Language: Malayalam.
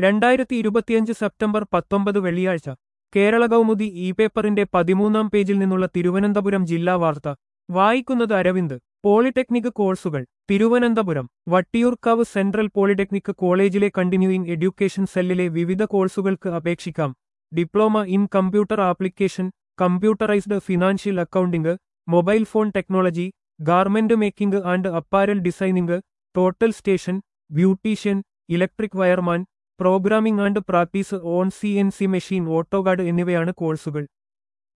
രണ്ടായിരത്തി ഇരുപത്തിയഞ്ച് സെപ്റ്റംബർ പത്തൊമ്പത് വെള്ളിയാഴ്ച കേരള കൗമുദി ഇ പേപ്പറിന്റെ പതിമൂന്നാം പേജിൽ നിന്നുള്ള തിരുവനന്തപുരം ജില്ലാ വാർത്ത വായിക്കുന്നത് അരവിന്ദ് പോളിടെക്നിക് കോഴ്സുകൾ തിരുവനന്തപുരം വട്ടിയൂർക്കാവ് സെൻട്രൽ പോളിടെക്നിക് കോളേജിലെ കണ്ടിന്യൂയിങ് എഡ്യൂക്കേഷൻ സെല്ലിലെ വിവിധ കോഴ്സുകൾക്ക് അപേക്ഷിക്കാം diploma in computer application computerised financial accounting mobile phone technology garment making and apparel designing total station beautician electric wireman programming and practice on C N C machine AutoCAD എന്നിവയാണ് കോഴ്സുകൾ